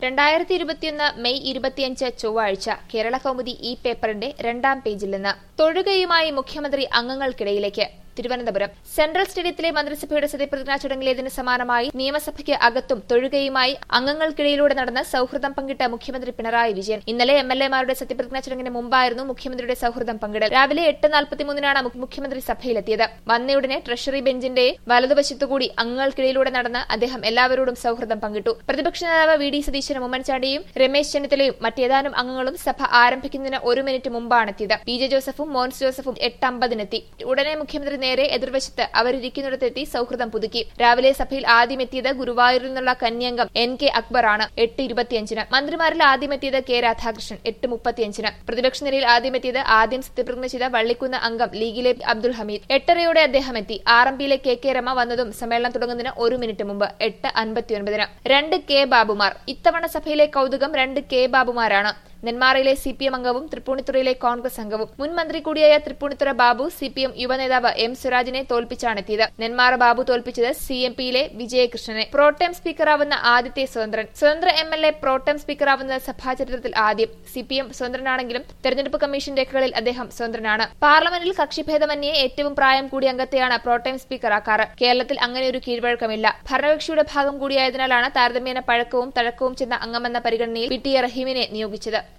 രണ്ടായിരത്തി ഇരുപത്തിയൊന്ന് മെയ് ഇരുപത്തിയഞ്ച് ചൊവ്വാഴ്ച കേരള കൗമുദി ഈ പേപ്പറിന്റെ രണ്ടാം പേജിൽ നിന്ന് തൊഴുകയുമായി മുഖ്യമന്ത്രി അംഗങ്ങൾക്കിടയിലേക്ക് തിരുവനന്തപുരം സെൻട്രൽ സ്റ്റേഡിയത്തിലെ മന്ത്രിസഭയുടെ സത്യപ്രതിജ്ഞാ ചടങ്ങിലേതിന് സമാനമായി നിയമസഭയ്ക്ക് അകത്തും തൊഴുകയുമായി അംഗങ്ങൾക്കിടയിലൂടെ നടന്ന സൌഹൃദം പങ്കിട്ട മുഖ്യമന്ത്രി പിണറായി വിജയൻ ഇന്നലെ എം എൽ എമാരുടെ സത്യപ്രതിജ്ഞാ ചടങ്ങിന് മുമ്പായിരുന്നു മുഖ്യമന്ത്രിയുടെ സൌഹൃദം പങ്കിടൽ രാവിലെ എട്ട് നാൽപ്പത്തിമൂന്നിനാണ് മുഖ്യമന്ത്രി സഭയിലെത്തിയത് വന്നയുടനെ ട്രഷറി ബെഞ്ചിന്റെ വലതുവശത്തുകൂടി അംഗങ്ങൾക്കിടയിലൂടെ നടന്ന് അദ്ദേഹം എല്ലാവരോടും സൌഹൃദം പങ്കിട്ടു പ്രതിപക്ഷ നേതാവ് വി ഡി സതീശനും ഉമ്മൻചാണ്ടിയും രമേശ് ചെന്നിത്തലയും മറ്റേതാനും അംഗങ്ങളും സഭ ആരംഭിക്കുന്നതിന് ഒരു മിനിറ്റ് മുമ്പാണെത്തിയത് പി ജെ ജോസഫും മോൻസ് ജോസഫും എട്ട് അമ്പതിനെത്തി ഉടനെ മുഖ്യമന്ത്രി നേരെ എതിർവശത്ത് അവരിയ്ക്കുന്നിടത്തെത്തി സൌഹൃദം പുതുക്കി രാവിലെ സഭയിൽ ആദ്യം എത്തിയത് ഗുരുവായൂരിൽ നിന്നുള്ള കന്യംഗം എൻ കെ അക്ബറാണ് എട്ട് ഇരുപത്തിയഞ്ചിന് മന്ത്രിമാരിൽ ആദ്യം എത്തിയത് കെ രാധാകൃഷ്ണൻ എട്ട് മുപ്പത്തിയഞ്ചിന് പ്രതിപക്ഷ നിരയിൽ ആദ്യം എത്തിയത് ആദ്യം സത്യപ്രതിജ്ഞ ചെയ്ത വള്ളിക്കുന്ന് അംഗം ലീഗിലെ അബ്ദുൽ ഹമീദ് എട്ടരയോടെ അദ്ദേഹം എത്തി ആർ എം പിയിലെ കെ കെ രമ വന്നതും സമ്മേളനം തുടങ്ങുന്നതിന് ഒരു മിനിറ്റ് മുമ്പ് എട്ട് അൻപത്തിയൊൻപതിന് രണ്ട് കെ ബാബുമാർ ഇത്തവണ സഭയിലെ കൌതുകം രണ്ട് കെ ബാബുമാരാണ് നെന്മാറയിലെ സി പി എം അംഗവും തൃപ്പൂണിത്തുറയിലെ കോൺഗ്രസ് അംഗവും മുൻ മന്ത്രി കൂടിയായ Thrippunithura Babu C P M യുവനേതാവ് എം സ്വരാജിനെ തോൽപ്പിച്ചാണെത്തിയത് നെന്മാറ ബാബു തോൽപ്പിച്ചത് സി എം പിയിലെ വിജയകൃഷ്ണനെ പ്രോട്ടം സ്പീക്കറാവുന്ന ആദ്യത്തെ സ്വതന്ത്രൻ സ്വതന്ത്ര എം എൽ എ പ്രോട്ടം സ്പീക്കറാവുന്നത് സഭാചരിത്രത്തിൽ ആദ്യം സി പി എം സ്വതന്ത്രനാണെങ്കിലും തെരഞ്ഞെടുപ്പ് കമ്മീഷൻ രേഖകളിൽ അദ്ദേഹം സ്വതന്ത്രനാണ് പാർലമെന്റിൽ കക്ഷിഭേദമന്യേ ഏറ്റവും പ്രായം കൂടിയ അംഗത്തെയാണ് പ്രോട്ടം സ്പീക്കറാക്കാറ് കേരളത്തിൽ അങ്ങനെ ഒരു കീഴ്വഴക്കമില്ല ഭരണകക്ഷിയുടെ ഭാഗം കൂടിയായതിനാലാണ് താരതമ്യേന പഴക്കവും തഴക്കവും ചെന്ന അംഗമെന്ന പരിഗണനയിൽ പി ടി എ റഹീമിനെ നിയോഗിച്ചത്